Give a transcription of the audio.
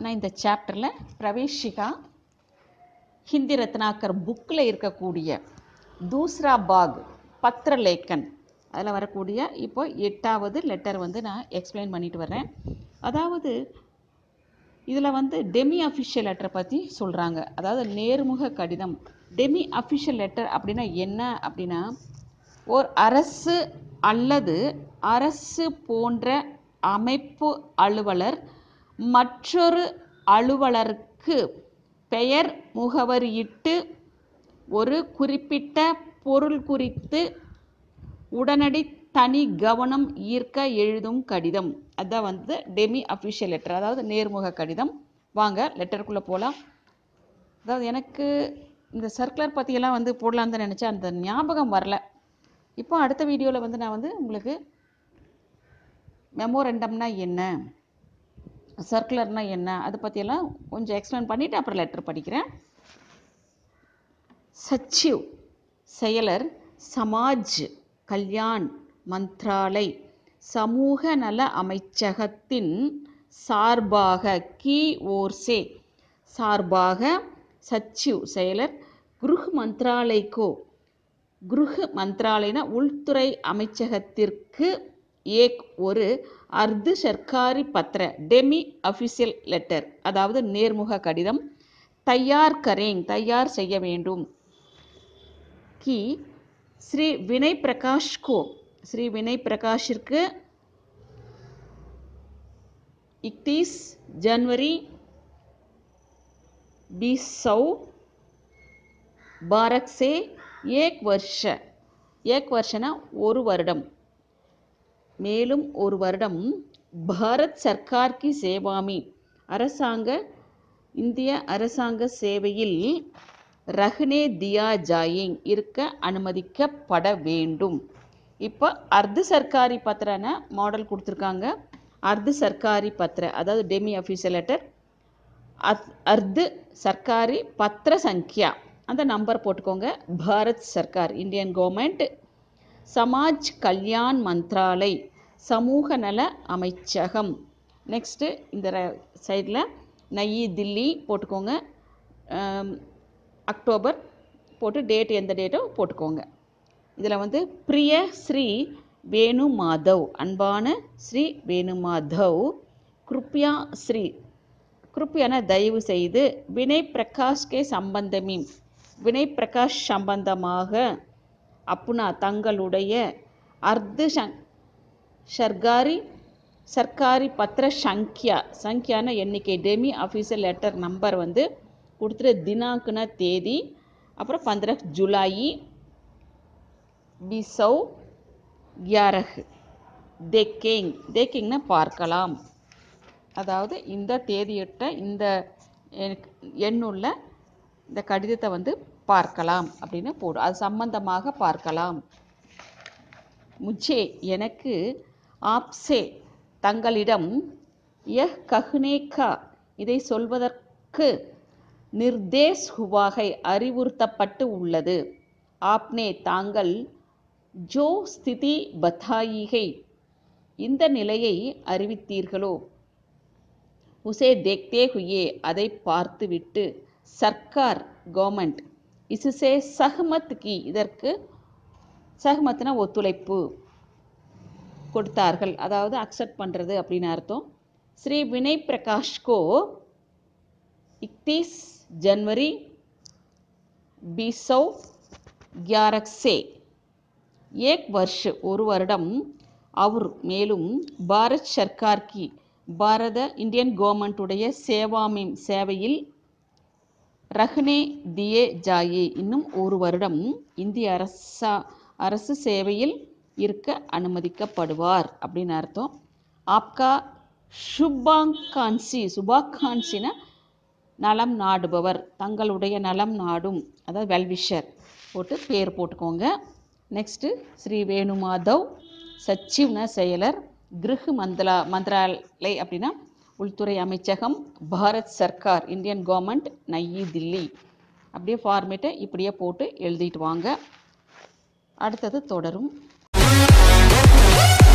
நான் இந்த சாப்டரில் பிரவேஷிகா ஹிந்தி ரத்னாக்கர் புக்கில் இருக்கக்கூடிய தூஸ்ரா பாக் பத்ரலேக்கன் அதில் வரக்கூடிய இப்போ எட்டாவது லெட்டர் வந்து நான் எக்ஸ்பிளைன் பண்ணிட்டு வர்றேன் அதாவது இதில் வந்து டெமி அஃபிஷியல் லெட்டர் பற்றி சொல்கிறாங்க அதாவது நேர்முக கடிதம் டெமி அஃபிஷியல் லெட்டர் அப்படின்னா என்ன அப்படின்னா ஓர் அரசு அல்லது அரசு போன்ற அமைப்பு அலுவலர் மற்றொரு அலுவலருக்கு பெயர் முகவரியிட்டு ஒரு குறிப்பிட்ட பொருள் குறித்து உடனடி தனி கவனம் ஈர்க்க எழுதும் கடிதம் அதான் வந்து டெமி அஃபிஷியல் லெட்டர் அதாவது நேர்முக கடிதம் வாங்க லெட்டருக்குள்ளே போகலாம் அதாவது எனக்கு இந்த சர்க்குலர் பற்றியெல்லாம் வந்து போடலான்னு தான் நினச்சேன் அந்த ஞாபகம் வரல இப்போ அடுத்த வீடியோவில் வந்து நான் வந்து உங்களுக்கு மெமோரண்டம்னா என்ன சர்க்குலர்னா என்ன அதை பற்றியெல்லாம் கொஞ்சம் எக்ஸ்பிளைன் பண்ணிவிட்டு அப்புறம் லெட்டர் படிக்கிறேன் சச்சிவ் செயலர் சமாஜ் கல்யாண் மந்த்ராலை சமூக நல அமைச்சகத்தின் சார்பாக கி ஓர்சே சார்பாக சச்சிவ் செயலர் குருஹ் மந்த்ராலைக்கோ குருஹ் மந்த்ராலயன உள்துறை அமைச்சகத்திற்கு ஏக் ஒரு அர்து சர்க்காரி பத்திர டெமி அஃபிஷியல் லெட்டர் அதாவது நேர்முக கடிதம் தயார் கரேங் தயார் செய்ய வேண்டும் கி ஸ்ரீ வினய் பிரகாஷ் கோ ஸ்ரீ வினய் பிரகாஷிற்கு இக்தீஸ் ஜனவரி बीस सौ बारह से एक வருஷ ஏக் வருஷனா ஒரு வருடம் மேலும் ஒரு வருடம் பாரத் சர்க்கார் கி சேவாமி அரசாங்க இந்திய அரசாங்க சேவையில் ரஹ்னே தியா ஜாயிங் இருக்க அனுமதிக்கப்பட வேண்டும் இப்போ அர்த்த சர்க்காரி பத்திரன மாடல் கொடுத்துருக்காங்க அர்த்த சர்க்காரி பத்திர அதாவது டெமி அஃபீஷியல் லெட்டர் அத் அர்து சர்க்காரி பத்திர சங்கியா அந்த நம்பர் போட்டுக்கோங்க பாரத் சர்க்கார் இந்தியன் கவர்மெண்ட் சமாஜ் கல்யாண் மந்த்ராலை சமூக நல அமைச்சகம் நெக்ஸ்ட்டு இந்த சைடில் நயி தில்லி போட்டுக்கோங்க அக்டோபர் போட்டு டேட் எந்த டேட்டோ போட்டுக்கோங்க இதில் வந்து பிரிய ஸ்ரீ வேணு மாதவ் அன்பான ஸ்ரீ வேணு மாதவ் கிருப்யா ஸ்ரீ கிருப்பியான தயவு செய்து வினய் பிரகாஷ்கே சம்பந்தமி வினய் பிரகாஷ் சம்பந்தமாக அப்புனா தங்களுடைய அர்த்த சங் சர்க்காரி சர்க்காரி பத்திர சங்கியா சங்கியான எண்ணிக்கை டெமி அஃபீஷியல் லெட்டர் நம்பர் வந்து கொடுத்துட்டு தினாக்குன தேதி அப்புறம் பந்திர ஜூலாயி பிசௌ கியாரஹ் தேக்கேங் தேக்கிங்னா பார்க்கலாம் அதாவது இந்த தேதியிட்ட இந்த எண்ணுள்ள இந்த கடிதத்தை வந்து பார்க்கலாம் அப்படின்னு போடும் அது சம்பந்தமாக பார்க்கலாம் முச்சே எனக்கு ஆப்சே தங்களிடம் யஹ் கஹ்னேகா இதை சொல்வதற்கு நிர்தேஷ் ஹுவாகை அறிவுறுத்தப்பட்டு உள்ளது ஆப்னே தாங்கள் ஜோ ஸ்திதி பத்தாயிகை இந்த நிலையை அறிவித்தீர்களோ உசே தேக்தே ஹுயே அதை பார்த்துவிட்டு சர்க்கார் கவர்மெண்ட் இசுசே சஹமத் கி இதற்கு சஹமத்னா ஒத்துழைப்பு கொடுத்தார்கள் அதாவது அக்செப்ட் பண்ணுறது அப்படின்னு அர்த்தம் ஸ்ரீ வினய் பிரகாஷ்கோ இக்தீஸ் ஜனவரி பீசௌ கியாரக்ஸே ஏக் வருஷ ஒரு வருடம் அவர் மேலும் பாரத் சர்க்கார் கி பாரத இந்தியன் கவர்மெண்ட்டுடைய சேவாமிம் சேவையில் ரஹ்னே தியே ஜாயே இன்னும் ஒரு வருடம் இந்திய அரசா அரசு சேவையில் இருக்க அனுமதிக்கப்படுவார் அப்படின்னு அர்த்தம் ஆப்கா சுபாங்கான்சி சுபாகான்சின நலம் நாடுபவர் தங்களுடைய நலம் நாடும் அதாவது வெல்விஷர் போட்டு பேர் போட்டுக்கோங்க நெக்ஸ்ட்டு ஸ்ரீ வேணு மாதவ் சச்சிவ்ன செயலர் கிருஹ் மந்திரா மந்திராலய் அப்படின்னா உள்துறை அமைச்சகம் பாரத் சர்க்கார் இந்தியன் கவர்மெண்ட் நயி தில்லி அப்படியே ஃபார்மேட்டை இப்படியே போட்டு எழுதிட்டு வாங்க அடுத்தது தொடரும்